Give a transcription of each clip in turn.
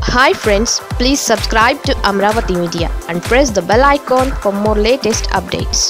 Hi friends please subscribe to Amaravati media and press the bell icon for more latest updates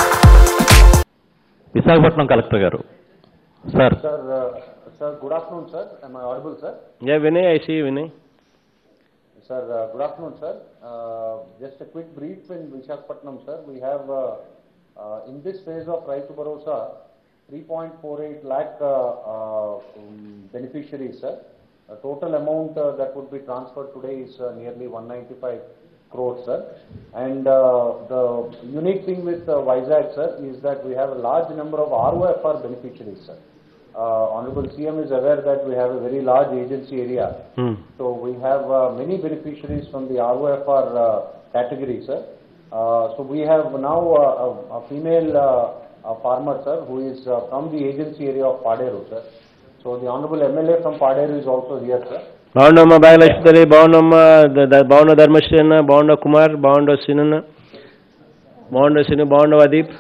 Visakhapatnam collector గారు sir Sir, uh, sir, good afternoon, sir. Am I audible, sir? Yeah Vinay I see Vinay Sir, uh, good afternoon, sir. Uh, Just a quick brief in Visakhapatnam, sir. We have, uh, uh, in this phase of Raitu Bharosa, 3.48 lakh uh, uh, um, beneficiaries, sir. The total amount uh, that would be transferred today is uh, nearly 195 crores, sir. And uh, the unique thing with uh, Vizag, sir, is that we have a large number of ROFR beneficiaries, sir. Uh, Honorable CM is aware that we have a very large agency area. So we have uh, many beneficiaries from the ROFR uh, category, sir. Uh, So we have now uh, a a female uh, a farmer, sir, who is uh, from the agency area of Paderu, sir. So the honorable MLA from Paderu is also here, sir. బాగుండమ్మా బాగలక్ష్మి బాగుండమ్మా ద- ద- బాగుండ ధర్మశ్రీ అన్న బాగుండ కుమార్ బాగుండ సినన్న బాగుండ సిను బాగుండ Adeep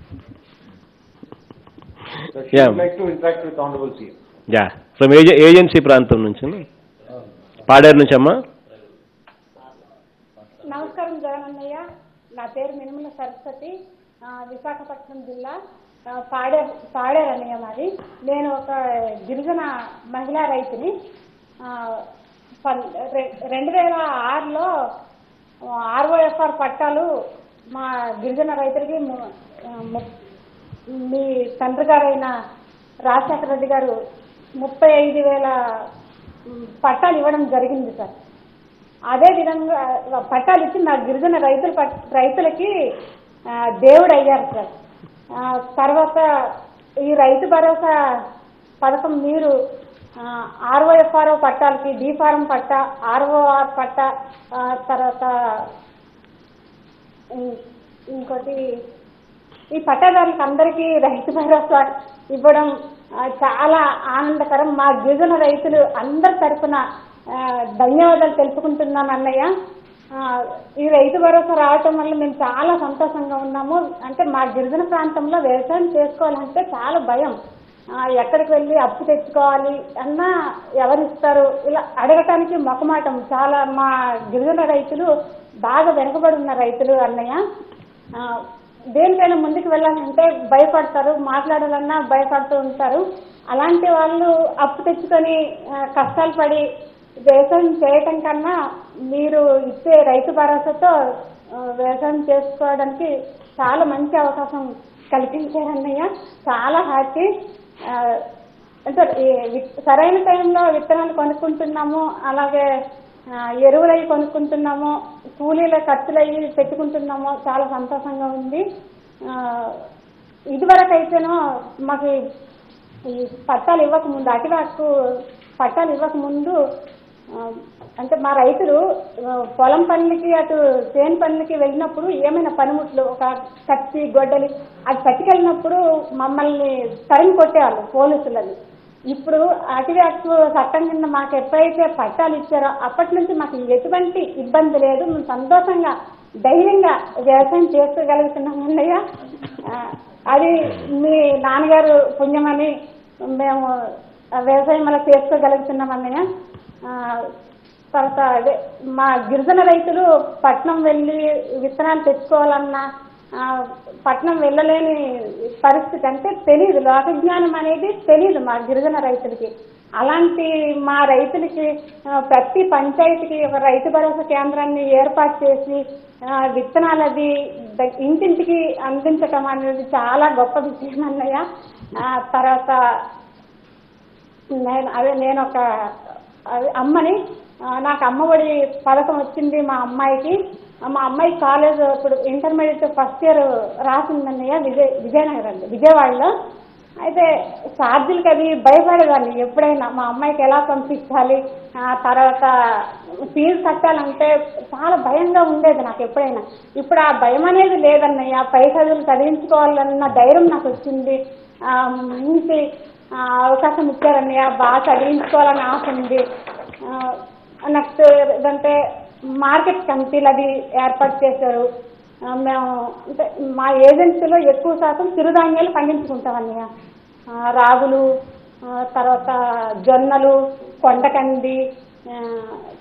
So she Yeah. would like to interact with honorable CM. Yeah from ఏజె ఏజెన్సీ ప్రాంతం నుంచి పాడేరు నుంచి అమ్మా నమస్కారం జగనన్నయ్య నా పేరు మినుముల సరస్వతి ఆ, విశాఖపట్నం జిల్లా ఆ, పాడేరు పాడేరు అన్నయ్య మాది నేను ఒక గిరిజన మహిళా రైతుని ఆ, పన్- రె- రెండు వేల ఆరులో ఆర్ఓఎఫ్ఆర్ పట్టాలు మా గిరిజన రైతులకి ము- ఆ, ము- మీ తండ్రి గారైన రాజశేఖర రెడ్డి గారు ముప్పై ఐదు వేల మ్, పట్టాలు ఇవ్వడం జరిగింది సార్ అదే విధంగా పట్టాలు ఇచ్చి మా గిరిజన రైతుల పట్- రైతులకి ఆ, దేవుడు అయ్యారు సార్ ఆ, తర్వాత ఈ రైతు భరోసా పథకం మీరు ఆర్ఓఎఫ్ఆర్ఓ పట్టాలకి డి ఫారం పట్ట ఆర్ఓఆర్ పట్ట ఆ, తర్వాత ఇం- ఇంకోటి ఈ పట్టాదారులకు అందరికీ రైతు భరోసా ఇవ్వడం ఆ, చాలా ఆనందకరం మా గిరిజన రైతులు అందరి తరఫున ఆ, ధన్యవాదాలు తెలుపుకుంటున్నాను అన్నయ్య ఆ, ఈ రైతు భరోసా రావటం వల్ల మేము చాలా సంతోషంగా ఉన్నాము అంటే మా గిరిజన ప్రాంతంలో వ్యవసాయం చేసుకోవాలంటే చాలా భయం ఆ, ఎక్కడికి వెళ్ళి అప్పు తెచ్చుకోవాలి అన్నా ఎవరిస్తారు ఇలా అడగటానికి మొకమాటం చాలా మా గిరిజన రైతులు బాగా వెనుకబడి ఉన్న రైతులు అన్నయ్య ఆ, దేనికైనా ముందుకు వెళ్ళాలంటే భయపడతారు మాట్లాడాలన్నా భయపడుతూ ఉంటారు అలాంటి వాళ్ళు అప్పు తెచ్చుకొని ఆ, కష్టాలు పడి వ్యవసాయం చేయటం కన్నా మీరు ఇచ్చే రైతు భరోసాతో ఆ, వ్యవసాయం చేసుకోవడానికి చాలా మంచి అవకాశం కల్పించారు అన్నయ్య చాలా హ్యాపీ ఆ, అంటే ఈ వి- సరైన టైంలో విత్తనాలు కొనుక్కుంటున్నాము అలాగే ఆ, ఎరువులు అవి కొనుక్కుంటున్నాము కూలీల ఖర్చులు అవి పెట్టుకుంటున్నాము చాలా సంతోషంగా ఉంది ఆ, ఇదివరకు అయితేనో మాకు ఈ పట్టాలు ఇవ్వక ముందు అటివాకు పట్టాలు ఇవ్వక ముందు ఆ, అంటే మా రైతులు ఆ, పొలం పనులకి అటు చేను పనులకి వెళ్ళినప్పుడు ఏమైనా పనిముట్లు ఒక కత్తి గొడ్డలి అది పట్టుకెళ్ళినప్పుడు మమ్మల్ని తరిమి కొట్టేవాళ్ళు పోలీసులని ఇప్పుడు అటవీ హక్కు చట్టం కింద మాకు ఎప్పుడైతే పట్టాలు ఇచ్చారో అప్పటి నుంచి మాకు ఎటువంటి ఇబ్బంది లేదు మేము సంతోషంగా ధైర్యంగా వ్యవసాయం చేసుకోగలుగుతున్నాం అన్నయ్య ఆ, అది మీ నాన్నగారు పుణ్యమని మేము ఆ వ్యవసాయం అలా చేసుకోగలుగుతున్నాం అన్నయ్య ఆ, తర్వాత అదే మా గిరిజన రైతులు పట్నం వెళ్ళి విత్తనాలు తెచ్చుకోవాలన్నా ఆ, పట్నం వెళ్ళలేని పరిస్థితి అంటే తెలియదు లోక జ్ఞానం అనేది తెలియదు మా గిరిజన రైతులకి అలాంటి మా రైతులకి ఆ, ప్రతి పంచాయతీకి ఒక రైతు భరోసా కేంద్రాన్ని ఏర్పాటు చేసి ఆ, విత్తనాలు అది ద- ఇంటింటికి అందించటం అనేది చాలా గొప్ప విషయం అన్నయ్య ఆ, తర్వాత నేను అదే నేను ఒక అదే అమ్మని ఆ, నాకు అమ్మఒడి పథకం వచ్చింది మా అమ్మాయికి ఆ, మా అమ్మాయి కాలేజ్ ఇప్పుడు ఇంటర్మీడియట్ ఫస్ట్ ఇయర్ రాసిందన్నయ్య విజయ్ విజయనగరం అండి విజయవాడలో అయితే ఛార్జీలకి అవి భయపడేదాన్ని ఎప్పుడైనా మా అమ్మాయికి ఎలా పంపించాలి ఆ తర్వాత ఫీజు కట్టాలంటే చాలా భయంగా ఉండేది నాకు ఎప్పుడైనా ఇప్పుడు ఆ భయం అనేది లేదన్నయ్య పై చదువులు చదివించుకోవాలన్న ధైర్యం నాకు వచ్చింది ఆ, మంచి ఆ, అవకాశం ఇచ్చారన్నయ్య బాగా చదివించుకోవాలని ఆశ ఉంది నెక్స్ట్ ఏంటంటే మార్కెట్ కమిటీలు అది ఏర్పాటు చేశారు ఆ, మేము అంటే మా ఏజెన్సీలో ఎక్కువ శాతం చిరుధాన్యాలు పండించుకుంటాం అన్నయ్య ఆ, రాగులు ఆ, తర్వాత జొన్నలు కొండకంది ఆ,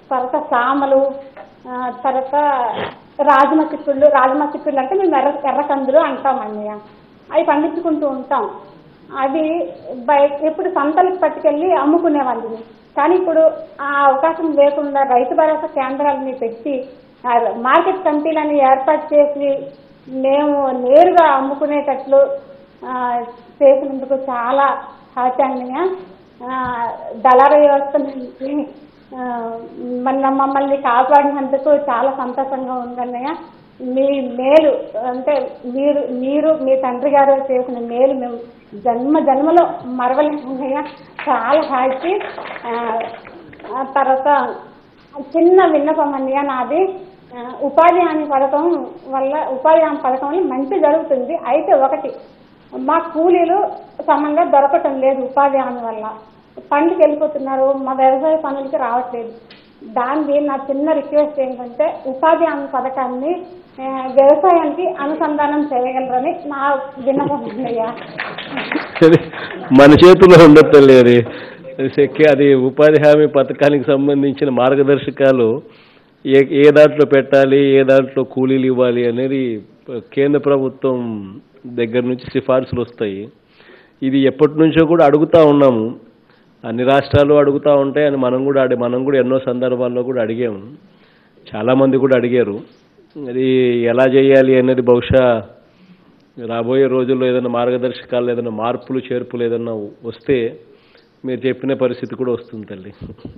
తర్వాత సామలు ఆ, తర్వాత రాజమ చిక్కుళ్ళు రాజమ చిక్కుళ్ళు అంటే మేము ఎర్ర ఎర్ర కందులు అంటాం అన్నయ్య అవి పండించుకుంటూ ఉంటాం అవి బయట ఇప్పుడు సంతలకు పట్టుకెళ్ళి అమ్ముకునేవాళ్ళని కానీ ఇప్పుడు ఆ అవకాశం లేకుండా రైతు భరోసా కేంద్రాలని పెట్టి ఆ మార్కెట్ కమిటీలని ఏర్పాటు చేసి మేము నేరుగా అమ్ముకునేటట్లు ఆ, చేసినందుకు చాలా హ్యాపీ అన్నయ్య ఆ, దళారీ వ్యవస్థ నుంచి ఆ, మన మమ్మల్ని కాపాడినందుకు చాలా సంతోషంగా ఉందన్నయ్య మీ మేలు అంటే మీరు మీరు మీ తండ్రి గారు చేసిన మేలు మేము జన్మ జన్మలో మరవలేమన్నయ్య చాలా హ్యాపీ ఆ, ఆ తర్వాత చిన్న విన్నపం అన్నయ్య నాది ఆ, ఉపాధి హామీ పథకం వల్ల ఉపాధి హామీ పథకం వల్ల మంచి జరుగుతుంది అయితే ఒకటి మా కూలీలు సమంగా దొరకటం లేదు ఉపాధి హామీ వల్ల పండ్లకి వెళ్ళిపోతున్నారు మా వ్యవసాయ పనులకి రావట్లేదు దాన్ని నా చిన్న రిక్వెస్ట్ ఏంటంటే ఉపాధి హామీ పథకాన్ని ఆ, వ్యవసాయానికి అనుసంధానం చేయగలరని నా విన్నపం అన్నయ్య అది మన చేతుల్లో ఉండదు తల్లి అది అది సెక్కి అది ఉపాధి హామీ పథకానికి సంబంధించిన మార్గదర్శకాలు ఏ ఏ దాంట్లో పెట్టాలి ఏ దాంట్లో కూలీలు ఇవ్వాలి అనేది కేంద్ర ప్రభుత్వం దగ్గర నుంచి సిఫార్సులు వస్తాయి ఇది ఎప్పటి నుంచో కూడా అడుగుతా ఉన్నాము అన్ని రాష్ట్రాలు అడుగుతా ఉంటాయి అని మనం కూడా అడి మనం కూడా ఎన్నో సందర్భాల్లో కూడా అడిగాము చాలామంది కూడా అడిగారు అది ఎలా చేయాలి అనేది బహుశా రాబోయే రోజుల్లో ఏదైనా మార్గదర్శకాలు ఏదైనా మార్పులు చేర్పులు ఏదైనా వస్తే మీరు చెప్పిన పరిస్థితి కూడా వస్తుంది తల్లి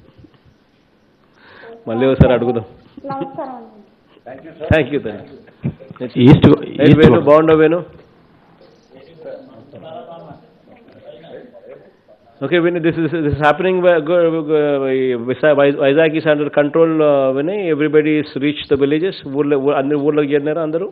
మళ్ళీ ఒకసారి అడుగుదాం నమస్కారం అండి థ్యాంక్ యూ తల్లి ఈస్ట్ ఏ వేణు బాగుండవు Venu Okay, Vinay, this is this is happening. uh, go- go- Visa- Vizag is under control. uh, Vinay, everybody is reached the villages. ఊర్లో ఊ- అందరూ ఊర్లోకి చేరినారా అందరూ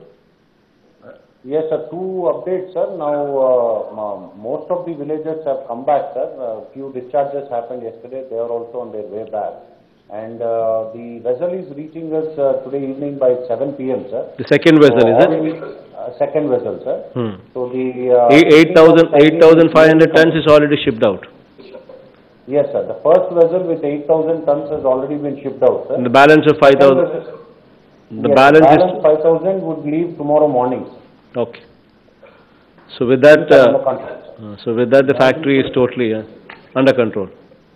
Yes, sir. Two updates, sir. Now, uh, ma- most of the villagers have come back, sir. Uh, few discharges happened yesterday. They are also on their way back. And uh, the vessel is reaching us uh, today evening by 7 p.m., sir. The second vessel, So is all it? the- uh, Second vessel, sir. Hmm. So the. uh, Eight- 8,000 8,500 tons is already shipped out. Yes, sir. The first vessel with 8,000 tons has already been shipped out, sir. And the balance of 5,000, the Yes, balance is, balance 5,000 would leave tomorrow morning. sir. okay. So with that, Which are under uh, control, sir. uh, so with that, the factory is totally uh, under control.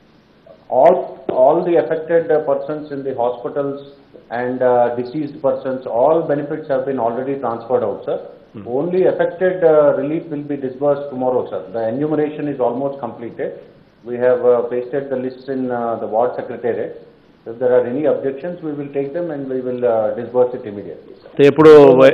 all, all the affected uh, persons in the hospitals and uh, deceased persons, all benefits have been already transferred out, sir. Only affected uh, relief will be disbursed tomorrow, sir. The enumeration is almost completed. We have uh, pasted the lists in uh, the ward secretariat. If there are any objections, we will take them and we will uh, disburse it immediately, sir. So ఇప్పుడు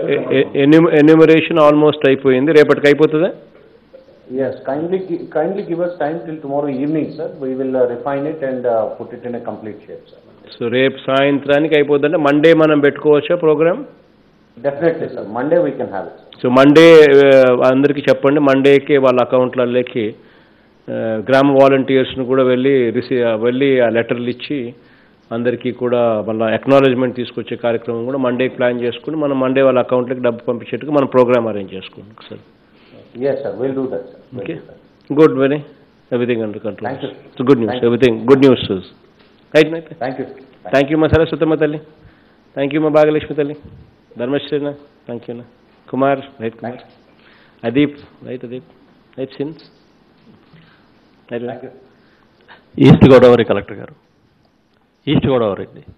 enumeration almost అయిపోయింది రేపటికి అయిపోతుందా Yes, kindly, gi- kindly give us time till tomorrow evening, sir. We will uh, refine it and uh, put it in a complete shape, sir. So రేపు సాయంత్రానికి అయిపోతుందంటే Monday మనం పెట్టుకోవచ్చా programme Definitely, sir. Monday we can have it. So Monday అందరికీ చెప్పండి మండేకి వాళ్ళ అకౌంట్లలోకి గ్రామ వాలంటీర్స్ను కూడా వెళ్ళి రిసీ వెళ్ళి ఆ లెటర్లు ఇచ్చి అందరికీ కూడా వాళ్ళ అక్నాలజ్మెంట్ తీసుకొచ్చే కార్యక్రమం కూడా మండేకి ప్లాన్ చేసుకుని మనం మండే వాళ్ళ అకౌంట్లకి డబ్బు పంపించేట్టుగా మనం ప్రోగ్రామ్ అరేంజ్ చేసుకుంటాం ఒకసారి Yes, sir. We'll do that, sir. We'll okay do that. Good very everything under control Thank you. So good news Thank you. Everything good news right night Thank you. Thank you మా సరస్వతమ్మ తల్లి thank you మా భాగలక్ష్మి తల్లి ధర్మశ్రీన thank you Kumar right Kumar Adeep right Adeep right సిన్స్ right Thank you. East Godavari collector గారు east Godavari అండి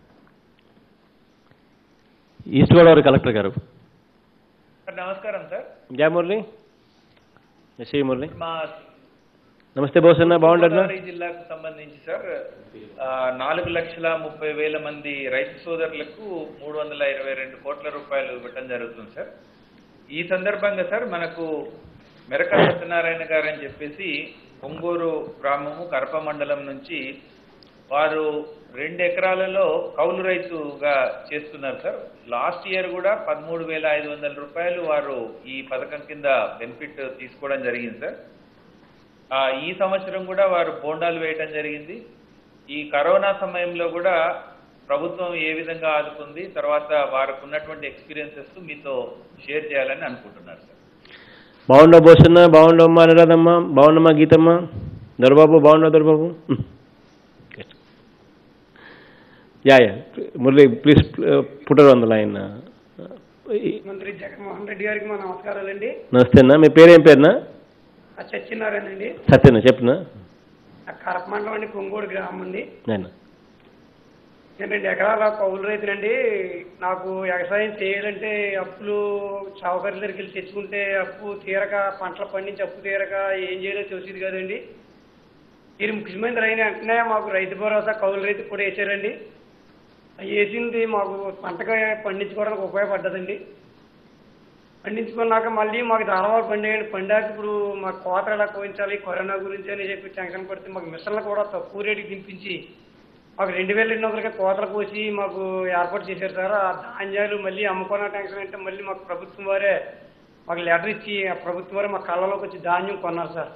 east Godavari collector గారు sir నమస్కారం సార్ జయ మురళి ఎస్ఐ మురళి మా నమస్తే బోసన్న బాగుంటారా గోదావరి జిల్లాకు సంబంధించి సార్ ఆ, నాలుగు లక్షల ముప్పై వేల మంది రైతు సోదరులకు మూడు వందల ఇరవై రెండు కోట్ల రూపాయలు ఇవ్వటం జరుగుతుంది సార్ ఈ సందర్భంగా సార్ మనకు మెరక సత్యనారాయణ గారు అని చెప్పేసి ఒంగూరు గ్రామము కరప మండలం నుంచి వారు రెండు ఎకరాలలో కౌలు రైతుగా చేస్తున్నారు సార్ లాస్ట్ ఇయర్ కూడా పదమూడు వేల ఐదు వందల రూపాయలు వారు ఈ పథకం కింద బెనిఫిట్ తీసుకోవడం జరిగింది సార్ ఆ, ఈ సంవత్సరం కూడా వారు బోండాలు వేయటం జరిగింది ఈ కరోనా సమయంలో కూడా ప్రభుత్వం ఏ విధంగా ఆదుకుంది తర్వాత వారికి ఉన్నటువంటి ఎక్స్పీరియన్సెస్ మీతో షేర్ చేయాలని అనుకుంటున్నారు సార్ బాగుండవు బోసన్న బాగుండవమ్మా అనురాధమ్మ బాగుండమ్మా గీతమ్మ దొరబాబు బాగుండవు Dorababu yeah yeah Murali please put her on the line మంత్రి జగన్మోహన్ రెడ్డి గారికి మా నమస్కారాలండి నమస్తే అన్న మీ పేరేం పేరునా ఆ సత్యనారాయణ అండి సత్యనా చెప్పునా ఆ కరప మండలం అండి కొంగోడు గ్రామం అండి నేను నేను రెండు ఎకరాల కౌలు రైతునండి నాకు వ్యవసాయం చేయాలంటే అప్పులు చౌకర్ల దగ్గరికి వెళ్ళి తెచ్చుకుంటే అప్పు తీరక పంటలు పండించి అప్పు తీరక ఏం చేయాలో తెలిసింది కదండి మీరు ముఖ్యమంత్రి అయిన వెంటనే మాకు రైతు భరోసా కౌలు రైతు కూడా వేసారండి అవి వేసింది మాకు పంటగా పండించుకోవడానికి ఉపయోగపడ్డదండి పండించుకున్నాక మళ్ళీ మాకు ధారావారు పండేయండి పండాక ఇప్పుడు మాకు కోత ఎలా కోయించాలి కరోనా గురించి అని చెప్పి టెన్షన్ పడితే మాకు మిషన్లు కూడా తక్కువ రేటుకి దింపించి మాకు రెండు వేల రెండు వందలకి కోతలు కోసి మాకు ఏర్పాటు చేశారు సార్ ఆ ధాన్యాలు మళ్ళీ అమ్ముకున్న టెన్షన్ అంటే మళ్ళీ మాకు ప్రభుత్వం వారే మాకు లెటర్ ఇచ్చి ఆ ప్రభుత్వం వారే మా కళ్ళలోకి వచ్చి ధాన్యం కొన్నారు సార్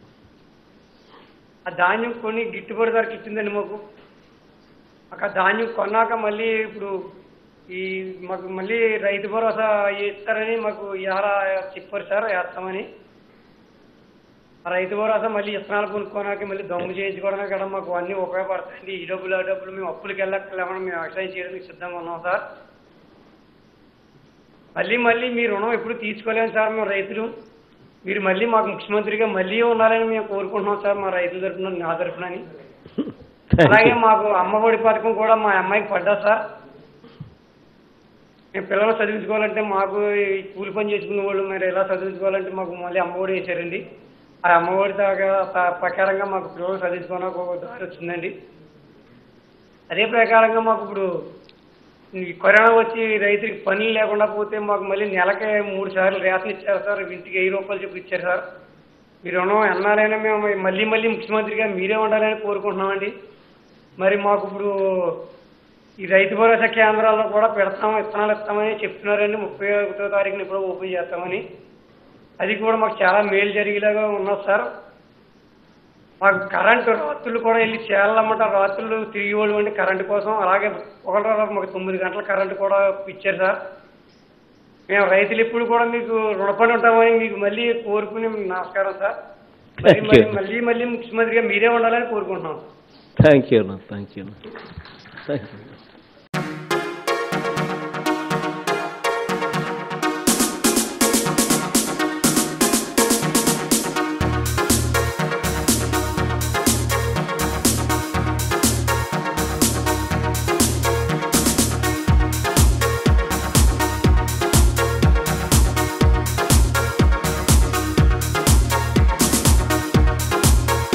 ఆ ధాన్యం కొని గిట్టుబాటు ధరకి ఇచ్చిందండి మాకు మాకు ఆ ధాన్యం కొన్నాక మళ్ళీ ఇప్పుడు ఈ మాకు మళ్ళీ రైతు భరోసా ఇస్తారని మాకు ఇలా చెప్పారు సార్ వేస్తామని ఆ రైతు భరోసా మళ్ళీ ఇత్తనాలు కొనుక్కోడానికి మళ్ళీ దమ్ము చేయించుకోవడానికి కూడా మాకు అన్నీ ఉపయోగపడతాయండి ఈ డబ్బులు ఆ డబ్బులు మేము అప్పులకి వెళ్ళక్కలేమని మేము వ్యవసాయం చేయడానికి సిద్ధంగా ఉన్నాం సార్ మళ్ళీ మళ్ళీ మీ రుణం ఎప్పుడు తీసుకోలేము సార్ మేము రైతులు మీరు మళ్ళీ మాకు ముఖ్యమంత్రిగా మళ్ళీ ఉండాలని మేము కోరుకుంటున్నాం సార్ మా రైతుల తరఫున నా తరఫునని అలాగే మాకు అమ్మఒడి పథకం కూడా మా అమ్మాయికి పడ్డా సార్ మేము పిల్లలు చదివించుకోవాలంటే మాకు ఈ కూలి పని చేసుకునే వాళ్ళు మీరు ఎలా చదివించుకోవాలంటే మాకు మళ్ళీ అమ్మఒడి వేసారండి ఆ అమ్మఒడి దాకా త- ప్రకారంగా మాకు పిల్లలు చదివించుకోవడానికి ఒక దారి వచ్చిందండి అదే ప్రకారంగా మాకు ఇప్పుడు ఈ కరోనా వచ్చి రైతుకి పనులు లేకుండా పోతే మాకు మళ్ళీ నెలకే మూడు సార్లు రేషన్ ఇచ్చారు సార్ ఇంటికి వెయ్యి రూపాయలు చెప్పి ఇచ్చారు సార్ మీరు రుణం ఎన్నారైనా మేము మళ్ళీ మళ్ళీ ముఖ్యమంత్రిగా మీరే ఉండాలని కోరుకుంటున్నామండి మరి మాకు ఇప్పుడు ఈ రైతు భరోసా కేంద్రాల్లో కూడా పెడతాం విత్తనాలు ఇస్తామని చెప్తున్నారండి ముప్పై ఒకటో తారీఖున ఇప్పుడు ఓపెన్ చేస్తామని అది కూడా మాకు చాలా మేలు జరిగేలాగా ఉన్నది సార్ మాకు కరెంటు రాత్రులు కూడా వెళ్ళి చేయాలన్నమాట రాత్రులు తిరిగి వాళ్ళు అండి కరెంటు కోసం అలాగే ఒకటో రోజు మాకు తొమ్మిది గంటల కరెంటు కూడా ఇచ్చారు సార్ మేము రైతులు ఇప్పుడు కూడా మీకు రుణపడి ఉంటామని మీకు మళ్ళీ కోరుకుని నమస్కారం సార్ మరి Thank మరి you. మళ్ళీ మళ్ళీ ముఖ్యమంత్రిగా మీరే ఉండాలని కోరుకుంటున్నాం థ్యాంక్ యూ అన్న థ్యాంక్ యూ థ్యాంక్ యూ